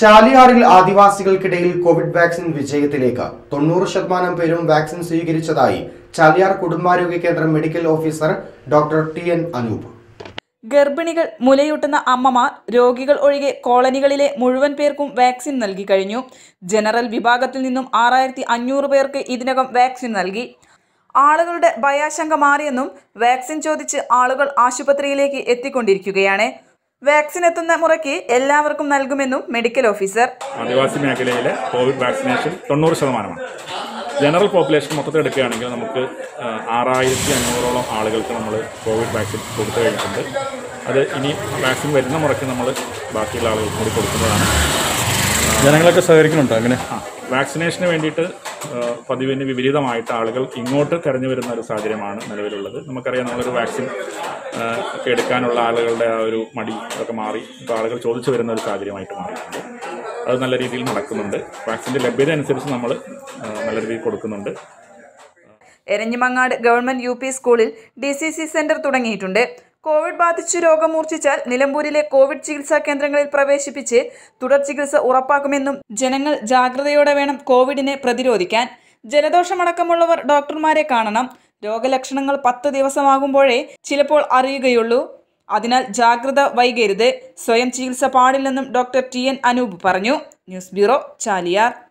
ചാലിയാറിൽ ആദിവാസികൾക്കിടയിൽ Covid vaccine വിജയത്തിലേക്ക് തൊണ്ണൂറ് ശതമാനം പേരും വാക്സിൻ സ്വീകരിച്ചതായി ചാലിയാർ കുടുംബാരോഗ്യ കേന്ദ്രം medical officer doctor T N Anoop ഗർഭിണികൾ മുലയൂട്ടുന്ന അമ്മമാർ രോഗികൾ ഒഴികെ കോളനികളിലെ മുഴുവൻ പേർക്കും വാക്സിൻ നൽകി കഴിഞ്ഞു ജനറൽ വിഭാഗത്തിൽ നിന്നും ആറായിരത്തി അഞ്ഞൂറ് പേർക്ക് ഇതിനകം വാക്സിൻ നൽകി ആളുകളുടെ ഭയാശങ്ക മാറിയെന്നും വാക്സിൻ ചോദിച്ച് ആളുകൾ ആശുപത്രിയിലേക്ക് എത്തിക്കൊണ്ടിരിക്കുകയാണ് വാക്സിൻ എത്തുന്ന മുറയ്ക്ക് എല്ലാവർക്കും നൽകുമെന്നും മെഡിക്കൽ ഓഫീസർ ആദിവാസി മേഖലയിലെ കോവിഡ് വാക്സിനേഷൻ തൊണ്ണൂറ് ശതമാനമാണ് ജനറൽ പോപ്പുലേഷൻ മൊത്തത്തിൽ എടുക്കുകയാണെങ്കിൽ നമുക്ക് ആ, ആറായിരത്തി അഞ്ഞൂറോളം ആളുകൾക്ക് നമ്മൾ കോവിഡ് വാക്സിൻ കൊടുത്തു കഴിഞ്ഞിട്ടുണ്ട് അത് ഇനി വാക്സിൻ വരുന്ന മുറയ്ക്ക് നമ്മൾ ബാക്കിയുള്ള ആളുകൾക്ക് കൂടി കൊടുക്കുന്നതാണ് ജനങ്ങളൊക്കെ സഹകരിക്കുന്നുണ്ടോ അങ്ങനെ ആ വാക്സിനേഷന് വേണ്ടിയിട്ട് ആ, പതിവിന് വിപരീതമായിട്ട് ആളുകൾ ഇങ്ങോട്ട് തെരഞ്ഞു വരുന്ന ഒരു സാഹചര്യമാണ് നിലവിലുള്ളത് നമുക്കറിയാം നമ്മളൊരു വാക്സിൻ ആ, ഒക്കെ എടുക്കാനുള്ള ആളുകളുടെ ആ ഒരു മടി ഒക്കെ മാറി ഇപ്പോൾ ആളുകൾ ചോദിച്ചു വരുന്ന ഒരു സാഹചര്യമായിട്ട് മാറിയിട്ടുണ്ട് അത് നല്ല രീതിയിൽ നടക്കുന്നുണ്ട് വാക്സിൻ്റെ ലഭ്യത അനുസരിച്ച് നമ്മൾ ആ, നല്ല രീതിയിൽ കൊടുക്കുന്നുണ്ട് എരഞ്ഞിമങ്ങാട് ഗവൺമെന്റ് യു പി സ്കൂളിൽ ഡി സി സി സെന്റർ തുടങ്ങിയിട്ടുണ്ട് കോവിഡ് ബാധിച്ചു രോഗം മൂർച്ഛിച്ചാൽ നിലമ്പൂരിലെ കോവിഡ് ചികിത്സാ കേന്ദ്രങ്ങളിൽ പ്രവേശിപ്പിച്ച് തുടർ ചികിത്സ ഉറപ്പാക്കുമെന്നും ജനങ്ങൾ ജാഗ്രതയോടെ വേണം കോവിഡിനെ പ്രതിരോധിക്കാൻ ജലദോഷമടക്കമുള്ളവർ ഡോക്ടർമാരെ കാണണം രോഗലക്ഷണങ്ങൾ പത്ത് ദിവസമാകുമ്പോഴേ ചിലപ്പോൾ അറിയുകയുള്ളൂ അതിനാൽ ജാഗ്രത വൈകരുത് സ്വയം ചികിത്സ പാടില്ലെന്നും ഡോക്ടർ ടി എൻ അനൂപ് പറഞ്ഞു ന്യൂസ് ബ്യൂറോ ചാലിയാർ